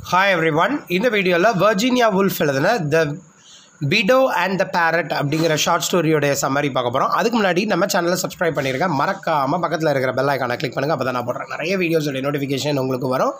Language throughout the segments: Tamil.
ஹாய் எவ்ரி ஒன் இந்த வீடியோவில் வர்ஜீனியா வுல்ஃப் எழுதின the widow and the parrot அப்படிங்கிற ஷார்ட் ஸ்டோரியோடைய சம்மரி பார்க்க போகிறோம் அதுக்கு முன்னாடி நம்ம சேனலை சப்ஸ்கிரைப் பண்ணியிருக்கேன் மறக்காமல் பக்கத்தில் இருக்கிற பெல் ஐக்கானை கிளிக் பண்ணுங்கள் அப்போ தான் நான் போடுறேன் நிறைய வீடியோஸோடைய நோட்டிஃபிகேஷன் உங்களுக்கு வரும்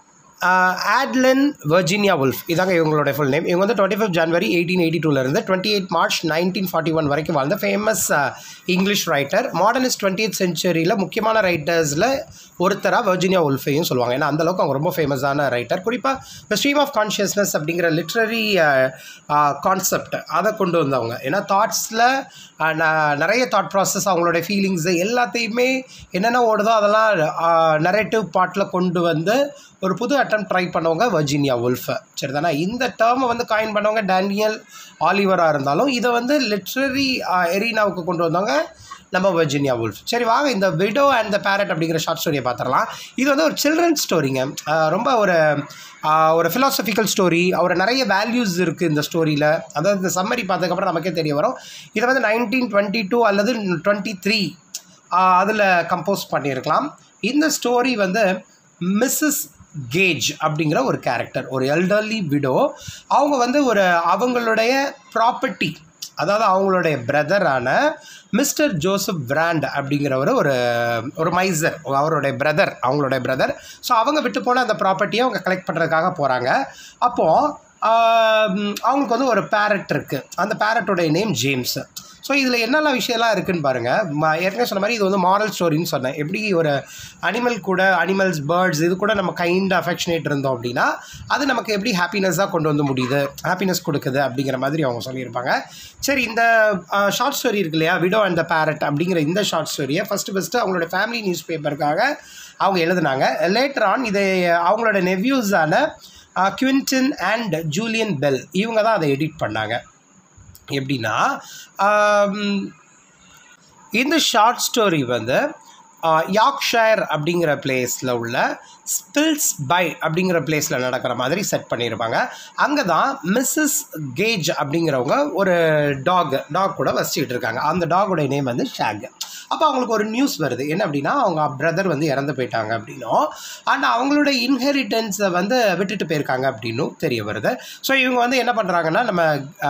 ஆட்லன் வர்ஜீனியா வுல்ஃப் இதாங்க இவங்களோட ஃபுல் நேம் இவங்க வந்து twenty fifth January eighteen eighty டூலேருந்து twenty eight March nineteen forty one வரைக்கும் வாழ்ந்த famous English writer modernist twenty செஞ்சுரியில் முக்கியமான ரைட்டர்ஸில் ஒருத்தராக வர்ஜீனியா உல்ஃபையும் சொல்லுவாங்க ஏன்னா அந்தளவுக்கு அவங்க ரொம்ப ஃபேமஸான ரைட்டர் குறிப்பாக த ஸ்ட்ரீம் ஆஃப் கான்ஷியஸ்னஸ் அப்படிங்கிற லிட்ரரி கான்செப்ட் அதை கொண்டு வந்தவங்க ஏன்னா தாட்ஸில் நிறைய தாட் ப்ராசஸ் அவங்களுடைய ஃபீலிங்ஸு எல்லாத்தையுமே என்னென்ன ஓடுதோ அதெல்லாம் நரேட்டிவ் பாட்டில் கொண்டு வந்து ஒரு புது அட்டம் ட்ரை பண்ணவங்க வர்ஜீனியா உல்ஃபை சரி தானே இந்த டேர்மை வந்து காயின் பண்ணவங்க டேனியல் ஆலிவராக இருந்தாலும் இதை வந்து லிட்ரரி எரீனாவுக்கு கொண்டு வந்தவங்க நம்ம வர்ஜீனியா உல்ஃப் சரி வாங்க இந்த விடோ அண்ட் த பேரட் அப்படிங்கிற ஷார்ட் ஸ்டோரியை பார்த்துடலாம் இது வந்து ஒரு சில்ட்ரன் ஸ்டோரிங்க ரொம்ப ஒரு ஒரு ஃபிலாசபிக்கல் ஸ்டோரி அவர் நிறைய வேல்யூஸ் இருக்குது இந்த ஸ்டோரியில் அதாவது இந்த சம்மரி பார்த்ததுக்கப்புறம் நமக்கே தெரிய வரும் இதை வந்து நைன்டீன் டுவெண்ட்டி டூ அல்லது டுவெண்ட்டி த்ரீ அதில் கம்போஸ் பண்ணியிருக்கலாம் இந்த ஸ்டோரி வந்து மிஸ்ஸஸ் கேஜ் அப்படிங்கிற ஒரு கேரக்டர் ஒரு எல்டர்லி விடோ அவங்க வந்து ஒரு அவங்களுடைய ப்ராப்பர்ட்டி அதாவது அவங்களுடைய பிரதரான மிஸ்டர் ஜோசப் பிராண்ட் அப்படிங்கிறவர் ஒரு ஒரு மைசர் அவருடைய பிரதர் அவங்களுடைய பிரதர் ஸோ அவங்க விட்டு போன அந்த ப்ராப்பர்ட்டியை அவங்க கலெக்ட் பண்ணுறதுக்காக போகிறாங்க அப்போது அவங்களுக்கு வந்து ஒரு பேரட் இருக்குது அந்த பேரட்டோடைய நேம் ஜேம்ஸ் ஸோ இதில் என்னெல்லாம் விஷயம்லாம் இருக்குதுன்னு பாருங்கள் ஏற்கனவே சொன்ன மாதிரி இது வந்து மாரல் ஸ்டோரின்னு சொன்னேன் எப்படி ஒரு அனிமல் கூட அனிமல்ஸ் பேர்ட்ஸ் இது கூட நம்ம கைண்ட் அஃபெக்ஷனேட் இருந்தோம் அப்படின்னா அது நமக்கு எப்படி ஹாப்பினஸ்ஸாக கொண்டு வந்து முடியுது ஹாப்பினஸ் கொடுக்குது அப்படிங்கிற மாதிரி அவங்க சொல்லியிருப்பாங்க சரி இந்த ஷார்ட் ஸ்டோரி இருக்கு இல்லையா விடோ அண்ட் த பேரட் அப்படிங்கிற இந்த ஷார்ட் ஸ்டோரியை ஃபஸ்ட்டு ஃபஸ்ட்டு அவங்களோட ஃபேமிலி நியூஸ் பேப்பருக்காக அவங்க எழுதுனாங்க லேட்டர் ஆன் இதை அவங்களோட நெவ்யூஸான குவின்டன் அண்ட் ஜூலியன் பெல் இவங்க தான் அதை எடிட் பண்ணாங்க எப்படின்னா இந்த ஷார்ட் ஸ்டோரி வந்து யாக்ஷயர் அப்படிங்கிற பிளேஸில் உள்ள ஸ்பில்ஸ் பை அப்படிங்கிற பிளேஸில் நடக்கிற மாதிரி செட் பண்ணியிருப்பாங்க அங்கே தான் மிஸ்ஸஸ் கேஜ் அப்படிங்கிறவங்க ஒரு டாக் டாக் கூட வசிச்சுக்கிட்டு இருக்காங்க அந்த டாகோடைய நேம் வந்து ஷேக் அப்போ அவங்களுக்கு ஒரு நியூஸ் வருது என்ன அப்படின்னா அவங்க பிரதர் வந்து இறந்து போயிட்டாங்க அப்படின்னும் அண்ட் அவங்களோட இன்ஹெரிட்டன்ஸை வந்து விட்டுட்டு போயிருக்காங்க அப்படின்னும் தெரிய வருது ஸோ இவங்க வந்து என்ன பண்ணுறாங்கன்னா நம்ம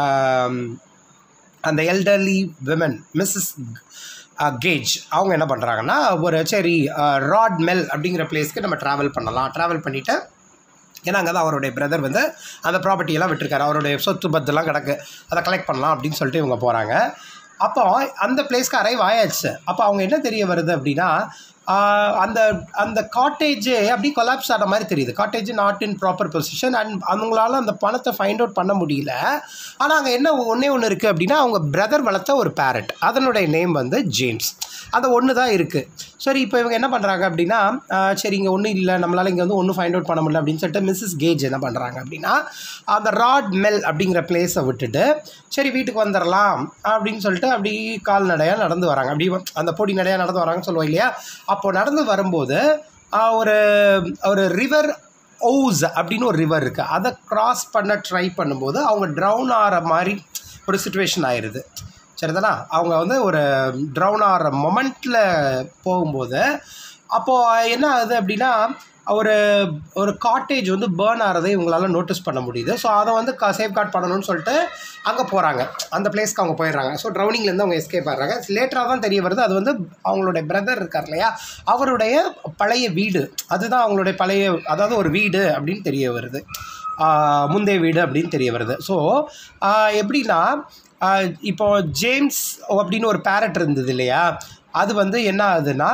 அந்த எல்டர்லி விமன் மிஸ்ஸஸ் கேஜ் அவங்க என்ன பண்ணுறாங்கன்னா ஒரு சரி ராட் மெல் அப்படிங்கிற பிளேஸ்க்கு நம்ம ட்ராவல் பண்ணலாம் ட்ராவல் பண்ணிவிட்டு ஏன்னா அங்கே தான் அவருடைய பிரதர் வந்து அந்த ப்ராப்பர்ட்டியெல்லாம் விட்டுருக்காரு அவருடைய சொத்து பத்துலாம் கிடக்கு அதை கலெக்ட் பண்ணலாம் அப்படின்னு சொல்லிட்டு இவங்க போகிறாங்க அப்போ அந்த பிளேஸ்க்கு அரைவ் ஆயாச்சு அப்போ அவங்க என்ன தெரிய வருது அப்படின்னா அந்த அந்த காட்டேஜே அப்படி கொலாப்ஸ் ஆன மாதிரி தெரியுது cottage not in proper position and அவங்களால அந்த பணத்தை ஃபைண்ட் அவுட் பண்ண முடியல ஆனால் அங்கே என்ன ஒன்றே ஒன்று இருக்குது அப்படின்னா அவங்க பிரதர் வளர்த்த ஒரு பேரட் அதனுடைய நேம் வந்து ஜேம்ஸ் அந்த ஒன்று தான் இருக்குது சரி இப்போ இவங்க என்ன பண்ணுறாங்க அப்படின்னா சரி இங்கே ஒன்றும் இல்லை நம்மளால் இங்கே வந்து ஒன்றும் ஃபைண்ட் அவுட் பண்ண முடியல அப்படின்னு சொல்லிட்டு மிஸ்ஸஸ் கேஜ் என்ன பண்ணுறாங்க அப்படின்னா அந்த ராட் மெல் அப்படிங்கிற பிளேஸை விட்டுட்டு சரி வீட்டுக்கு வந்துடலாம் அப்படின்னு சொல்லிட்டு அப்படி கால்நடையாக நடந்து வராங்க அப்படி அந்த பொடி நடையாக நடந்து வராங்கன்னு சொல்லுவோம் இல்லையா அப்போ நடந்து வரும்போது ஒரு ஒரு ரிவர் ஓஸ் அப்படின்னு ஒரு ரிவர் இருக்குது அதை க்ராஸ் பண்ண ட்ரை பண்ணும்போது அவங்க ட்ரவுன் ஆகிற மாதிரி ஒரு சுச்சுவேஷன் ஆயிடுது சரிதானா அவங்க வந்து ஒரு ட்ரவுன் ஆகிற மொமெண்ட்டில் போகும்போது அப்போது என்ன ஆகுது அப்படின்னா ஒரு ஒரு காட்டேஜ் வந்து பேர்ன் ஆகிறதை இவங்களால நோட்டீஸ் பண்ண முடியுது ஸோ அதை வந்து க சேஃப்கார்ட் பண்ணணும்னு சொல்லிட்டு அங்கே போகிறாங்க அந்த பிளேஸ்க்கு அவங்க போயிடுறாங்க ஸோ ட்ரௌனிங்லேருந்து அவங்க எஸ்கேப் ஆகிறாங்க லேட்டராக தான் தெரிய வருது அது வந்து அவங்களுடைய பிரதர் இருக்கார் இல்லையா அவருடைய பழைய வீடு அதுதான் அவங்களுடைய பழைய அதாவது ஒரு வீடு அப்படின்னு தெரிய வருது முந்தைய வீடு அப்படின்னு தெரிய வருது ஸோ எப்படின்னா இப்போ ஜேம்ஸ் அப்படின்னு ஒரு பேரட் இருந்தது இல்லையா அது வந்து என்ன ஆகுதுன்னா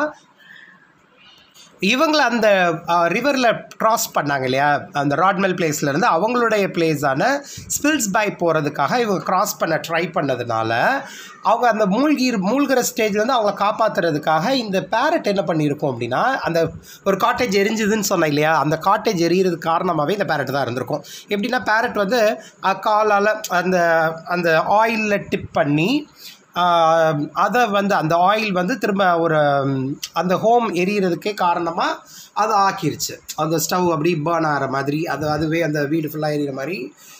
இவங்களை அந்த ரிவரில் க்ராஸ் பண்ணாங்க இல்லையா அந்த ராட்மெல் பிளேஸ்லேருந்து அவங்களுடைய பிளேஸான ஸ்பில்ஸ் பை போகிறதுக்காக இவங்க க்ராஸ் பண்ண ட்ரை பண்ணதுனால அவங்க அந்த மூழ்கி மூழ்கிற ஸ்டேஜ்லேருந்து அவங்கள காப்பாற்றுறதுக்காக இந்த பேரட் என்ன பண்ணியிருக்கோம் அப்படின்னா அந்த ஒரு காட்டேஜ் எரிஞ்சுதுன்னு சொன்னேன் இல்லையா அந்த காட்டேஜ் எரியிறது காரணமாகவே இந்த பேரட் தான் இருந்திருக்கும் எப்படின்னா பேரட் வந்து காலால் அந்த அந்த ஆயிலில் டிப் பண்ணி அதை வந்து அந்த ஆயில் வந்து திரும்ப ஒரு அந்த ஹோம் எரியறதுக்கே காரணமாக அதை ஆக்கிருச்சு அந்த ஸ்டவ் அப்படி பேர்ன் ஆகிற மாதிரி அது அதுவே அந்த வீடு ஃபுல்லாக எரியிற மாதிரி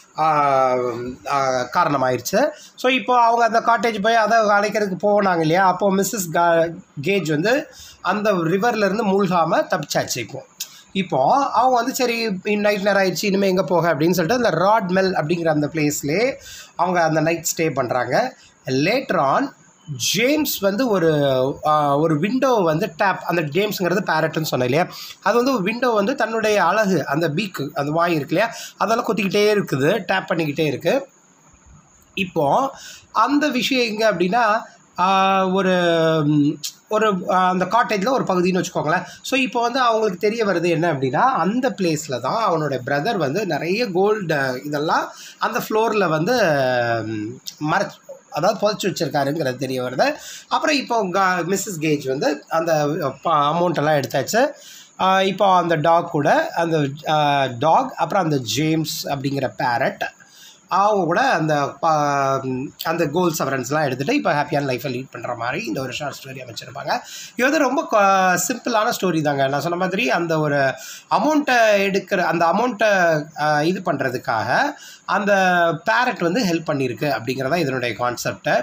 காரணமாயிருச்சு ஸோ இப்போ அவங்க அந்த காட்டேஜ் போய் அதை அழைக்கிறதுக்கு போனாங்க இல்லையா அப்போது மிஸ்ஸஸ் கா கேஜ் வந்து அந்த ரிவர்லேருந்து மூழ்காமல் தப்பிச்சாச்சு இப்போ இப்போ அவங்க வந்து சரி நைட் நேரம் ஆயிடுச்சு இனிமேல் எங்கே போக அப்படின்னு சொல்லிட்டு அந்த ராட் மெல் அப்படிங்கிற அந்த பிளேஸ்லேயே அவங்க அந்த நைட் ஸ்டே பண்ணுறாங்க லேட்டர் ஆன் ஜேம்ஸ் வந்து ஒரு ஆஹ், ஒரு விண்டோ வந்து டேப் அந்த ஜேம்ஸுங்கிறது பேரட்னு சொன்னேன் இல்லையா அது வந்து ஒரு விண்டோ வந்து தன்னுடைய அழகு அந்த பீக்கு அந்த வாய் இருக்கு இல்லையா அதெல்லாம் கொத்திக்கிட்டே இருக்குது டேப் பண்ணிக்கிட்டே இருக்குது இப்போ அந்த விஷயம் எங்கே அப்படின்னா ஆஹ், ஒரு ம், ஒரு ஆஹ், அந்த காட்டேஜில் ஒரு பகுதின்னு வச்சுக்கோங்களேன் ஸோ இப்போ வந்து அவங்களுக்கு தெரிய வருது என்ன அப்படின்னா அந்த பிளேஸில் தான் அவனோட பிரதர் வந்து நிறைய கோல்டு இதெல்லாம் அந்த ஃப்ளோரில் வந்து ம், மறைச்சு அதாவது புதைச்சி வச்சுருக்காருங்கிறது தெரிய வருது அப்புறம் இப்போ கா மிஸ்ஸஸ் கேஜ் வந்து அந்த அமௌண்ட் எல்லாம் எடுத்தாச்சு ஆஹ் இப்போ அந்த டாக் கூட அந்த டாக் அப்புறம் அந்த ஜேம்ஸ் அப்படிங்கிற பேரட் அவங்க கூட அந்த ப- அந்த கோல் சவரன்ஸ்லாம் எடுத்துகிட்டு இப்போ ஹாப்பியான லைஃப்பை லீட் பண்ணுற மாதிரி இந்த ஒரு ஷார்ட் ஸ்டோரி அமைச்சிருப்பாங்க இது வந்து ரொம்ப சிம்பிளான ஸ்டோரி தாங்க நான் சொன்ன மாதிரி அந்த ஒரு அமௌண்ட்டை எடுக்கிற அந்த அமௌண்ட்டை இது பண்ணுறதுக்காக அந்த பேரட் வந்து ஹெல்ப் பண்ணியிருக்கு அப்படிங்கிறதா இதனுடைய கான்செப்டை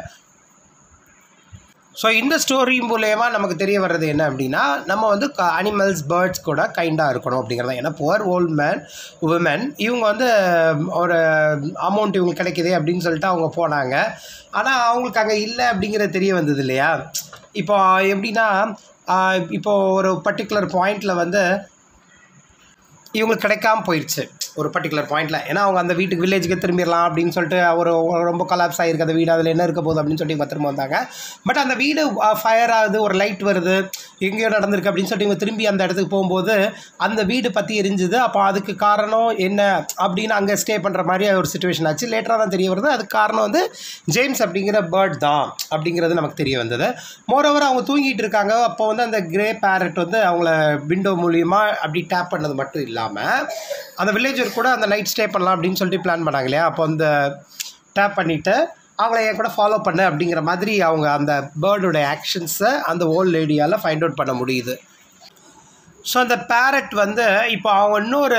ஸோ இந்த ஸ்டோரி மூலயமா நமக்கு தெரிய வர்றது என்ன அப்படின்னா நம்ம வந்து அனிமல்ஸ் பேர்ட்ஸ் கூட கைண்டாக இருக்கணும் அப்படிங்கிறது ஏன்னா புவர் ஓல்ட் மேன் உமன் இவங்க வந்து ஒரு அமௌண்ட் இவங்களுக்கு கிடைக்குது அப்படின்னு சொல்லிட்டு அவங்க போனாங்க ஆனால் அவங்களுக்கு அங்கே இல்லை அப்படிங்கிறது தெரிய வந்தது இல்லையா இப்போ எப்படின்னா ஆஹ் இப்போ ஒரு பர்டிகுலர் பாயிண்டில் வந்து இவங்களுக்கு கிடைக்காம போயிடுச்சு ஒரு பர்டிகுலர் பாயிண்டில் ஏன்னா அவங்க அந்த வீட்டுக்கு வில்லேஜுக்கு திரும்பிடலாம் அப்படின்னு சொல்லிட்டு ஒரு ஒரு ரொம்ப கொலாப்ஸ் ஆகிருக்கு அந்த வீடு அதில் என்ன இருக்க போகுது அப்படின்னு சொல்லி இவங்க திரும்ப வந்தாங்க பட் அந்த வீடு ஃபயர் ஆகுது ஒரு லைட் வருது எங்கேயோ நடந்திருக்கு அப்படின்னு சொல்லிட்டு இவங்க திரும்பி அந்த இடத்துக்கு போகும்போது அந்த வீடு பற்றி எரிஞ்சுது அப்போ அதுக்கு காரணம் என்ன அப்படின்னு அங்கே ஸ்டே பண்ணுற மாதிரி ஒரு சுச்சுவேஷன் ஆச்சு லேட்டராக தான் தெரிய வருது அதுக்கு காரணம் வந்து ஜேம்ஸ் அப்படிங்கிற பேர்ட் தான் அப்படிங்கிறது நமக்கு தெரிய வந்தது மோரோவர் அவங்க தூங்கிட்டு இருக்காங்க அப்போ வந்து அந்த கிரே பேரட் வந்து அவங்கள விண்டோ மூலியமா அப்படி டேப் பண்ணது மட்டும் இல்லாமல் அந்த வில்லேஜர் கூட அந்த நைட் ஸ்டே பண்ணலாம் அப்படின்னு சொல்லிட்டு பிளான் பண்ணாங்க இல்லையா அப்போ அந்த டேப் பண்ணிவிட்டு அவங்கள என் கூட ஃபாலோ பண்ண அப்படிங்கிற மாதிரி அவங்க அந்த பேர்டோட ஆக்ஷன்ஸை அந்த ஓல்ட் லேடியால் ஃபைண்ட் அவுட் பண்ண முடியுது ஸோ அந்த பேரட் வந்து இப்போ அவங்க இன்னொரு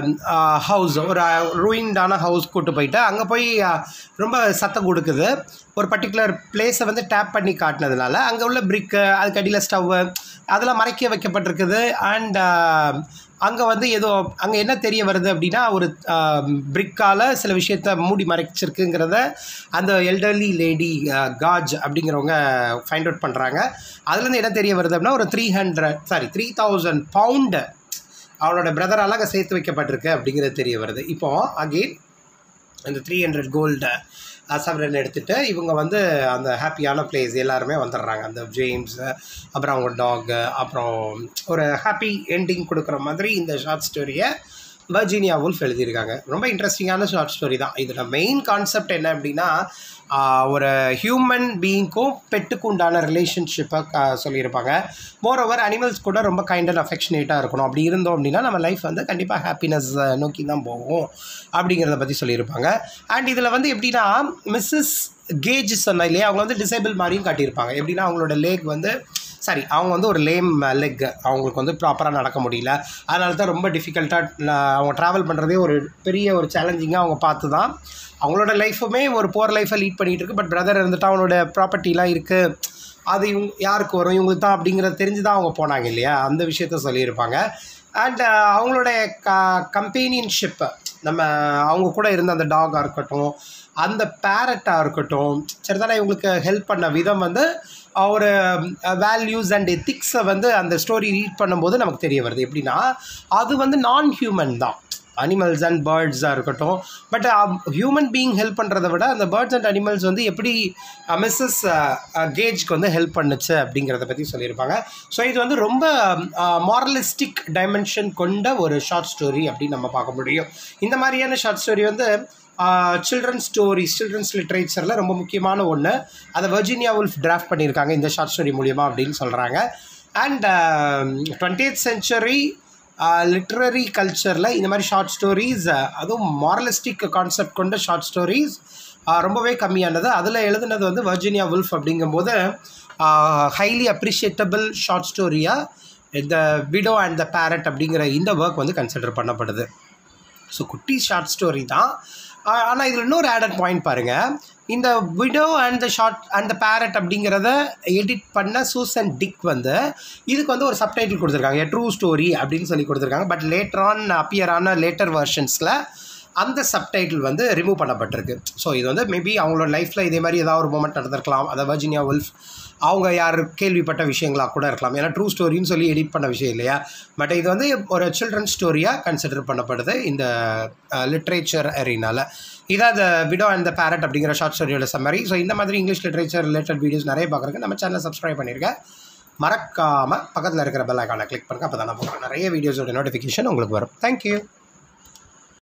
ஹவுஸ் ஒரு ரூயின்டான ஹவுஸ் கூட்டு போயிட்டு அங்கே போய் அஹ், ரொம்ப சத்தம் கொடுக்குது ஒரு பர்டிகுலர் பிளேஸை வந்து டேப் பண்ணி காட்டினதுனால அங்கே உள்ள பிரிக்கு அதுக்கு அடியில் ஸ்டவ்வு அதெல்லாம் மறைக்க வைக்கப்பட்டிருக்குது அண்ட் அங்கே வந்து ஏதோ அங்கே என்ன தெரிய வருது அப்படின்னா ஒரு பிரிக்கால் சில விஷயத்த மூடி மறைச்சிருக்குங்கிறத அந்த எல்டர்லி லேடி காஜ் அப்படிங்கிறவங்க ஃபைண்ட் அவுட் பண்ணுறாங்க அதுலேருந்து என்ன தெரிய வருது அப்படின்னா ஒரு three hundred sorry three thousand pound அவளோட பிரதரால் அங்கே சேர்த்து வைக்கப்பட்டிருக்கு அப்படிங்கிறது தெரிய வருது இப்போ அகெயின் அந்த த்ரீ ஹண்ட்ரட் கோல்டு சவரன் எடுத்துகிட்டு இவங்க வந்து அந்த ஹாப்பியான பிளேஸ் எல்லாருமே வந்துடுறாங்க அந்த ஜேம்ஸ் அப்புறம் அவங்க டாகு அப்புறம் ஒரு ஹாப்பி எண்டிங் கொடுக்குற மாதிரி இந்த ஷார்ட் ஸ்டோரியை வர்ஜீனியா வுல்ஃப் எழுதியிருக்காங்க ரொம்ப இன்ட்ரெஸ்டிங்கான ஷார்ட் ஸ்டோரி தான் இதில் மெயின் கான்செப்ட் என்ன அப்படின்னா ஆஹ், ஒரு ஹியூமன் பீயிங்க்கும் பெட்டுக்கும் உண்டான ரிலேஷன்ஷிப்பை சொல்லியிருப்பாங்க மோர் ஓவர் அனிமல்ஸ் கூட ரொம்ப கைண்ட் அண்ட் அஃபெக்ஷனேட்டாக இருக்கணும் அப்படி இருந்தோம் அப்படின்னா நம்ம லைஃப் வந்து கண்டிப்பாக ஹாப்பினஸ் நோக்கி தான் போகும் அப்படிங்கிறத பற்றி சொல்லியிருப்பாங்க அண்ட் இதில் வந்து எப்படின்னா மிஸ்ஸஸ் கேஜ் சொன்ன இல்லையா அவங்க வந்து டிசேபிள் மாதிரியும் காட்டியிருப்பாங்க எப்படின்னா அவங்களோட லேக் வந்து சரி அவங்க வந்து ஒரு லேம் லெக் அவங்களுக்கு வந்து ப்ராப்பராக நடக்க முடியல அதனால தான் ரொம்ப டிஃபிகல்ட்டாக அவங்க ட்ராவல் பண்ணுறதே ஒரு பெரிய ஒரு சேலஞ்சிங்காக அவங்க பார்த்து தான் அவங்களோட லைஃபுமே ஒரு போர் லைஃப்பை லீட் பண்ணிகிட்டு இருக்கு பட் பிரதர் இருந்துட்டு அவனோட ப்ராப்பர்ட்டிலாம் இருக்குது அது இவங்க யாருக்கு வரும் இவங்களுக்கு தான் அப்படிங்கிறது தெரிஞ்சு தான் அவங்க போனாங்க இல்லையா அந்த விஷயத்த சொல்லியிருப்பாங்க அண்ட் அவங்களோட க கம்பெனியன்ஷிப் நம்ம அவங்க கூட இருந்த அந்த டாகாக இருக்கட்டும் அந்த பேரட்டாக இருக்கட்டும் சரிதானே இவங்களுக்கு ஹெல்ப் பண்ண விதம் வந்து ஒரு வேல்யூஸ் அண்ட் எத்திக்ஸை வந்து அந்த ஸ்டோரி ரீட் பண்ணும்போது நமக்கு தெரிய வருது எப்படின்னா அது வந்து நான் ஹியூமன் தான் அனிமல்ஸ் அண்ட் பேர்ட்ஸாக இருக்கட்டும் பட் ஹியூமன் பீயிங் ஹெல்ப் பண்ணுறத விட அந்த பேர்ட்ஸ் அண்ட் அனிமல்ஸ் வந்து எப்படி மிஸ்ஸஸ் கேஜ்க்கு வந்து ஹெல்ப் பண்ணுச்சு அப்படிங்கிறத பற்றி சொல்லியிருப்பாங்க ஸோ இது வந்து ரொம்ப மாரலிஸ்டிக் டைமென்ஷன் கொண்ட ஒரு ஷார்ட் ஸ்டோரி அப்படின்னு நம்ம பார்க்க முடியும் இந்த மாதிரியான ஷார்ட் ஸ்டோரி வந்து சில்ட்ரன் ஸ்டோரிஸ் சில்ட்ரன்ஸ் லிட்ரேச்சரில் ரொம்ப முக்கியமான ஒன்று அதை வர்ஜீனியா உல்ஃப் டிராஃப்ட் பண்ணியிருக்காங்க இந்த ஷார்ட் ஸ்டோரி மூலியமா அப்படின்னு சொல்கிறாங்க அண்ட் டுவெண்ட்டி சென்ச்சுரி லிட்ரரி கல்ச்சரில் இந்த மாதிரி ஷார்ட் ஸ்டோரிஸ் அதுவும் மாரலிஸ்டிக் கான்செப்ட் கொண்ட ஷார்ட் ஸ்டோரிஸ் ரொம்பவே கம்மியானது அதில் எழுதுனது வந்து வர்ஜீனியா உல்ஃப் அப்படிங்கும்போது ஹைலி அப்ரிஷியேட்டபிள் ஷார்ட் ஸ்டோரியாக இந்த விடோ அண்ட் த பேரட் அப்படிங்கிற இந்த ஒர்க் வந்து கன்சிடர் பண்ணப்படுது ஸோ குட்டி ஷார்ட் ஸ்டோரி தான் ஆனால் இதில் இன்னொரு ஆடட் பாயிண்ட் பாருங்கள் இந்த widow and the short and the parrot அப்படிங்கிறத எடிட் பண்ண சூசன் டிக் வந்து இதுக்கு வந்து ஒரு சப்டைட்டில் கொடுத்துருக்காங்க ட்ரூ ஸ்டோரி அப்படின்னு சொல்லி கொடுத்துருக்காங்க பட் லேட்டர் ஆன் அப்பியர் ஆன லேட்டர் வெர்ஷன்ஸில் அந்த சப்டைட்டில் வந்து ரிமூவ் பண்ணப்பட்டிருக்கு ஸோ இது வந்து மேபி அவங்களோட லைஃப்பில் இதே மாதிரி ஏதாவது ஒரு மூமெண்ட் நடந்திருக்கலாம் அதை வர்ஜினியா உல்ஃப் அவங்க யார் கேள்விப்பட்ட விஷயங்களாக கூட இருக்கலாம் ஏன்னா ட்ரூ ஸ்டோரின்னு சொல்லி எடிட் பண்ண விஷயம் இல்லையா பட் இது வந்து ஒரு சில்ட்ரன் ஸ்டோரியாக கன்சிடர் பண்ணப்படுது இந்த லிட்ரேச்சர் அரினால இதான் இந்த விடோ அண்ட் த பேரட் அப்படிங்கிற ஷார்ட் ஸ்டோரியோட சம்மரி ஸோ இந்த மாதிரி இங்கிலீஷ் லிட்ரேச்சர் ரிலேட்டட் வீடியோஸ் நிறைய பார்க்குறதுக்கு நம்ம சேனலை சப்ஸ்கிரைப் பண்ணியிருக்கேன் மறக்காமல் பக்கத்தில் இருக்கிற பெல் ஐக்கானை கிளிக் பண்ணுங்க அப்போ தான் நான் போடுற நிறைய வீடியோஸோட நோட்டிஃபிகேஷன் உங்களுக்கு வரும் தேங்க்யூ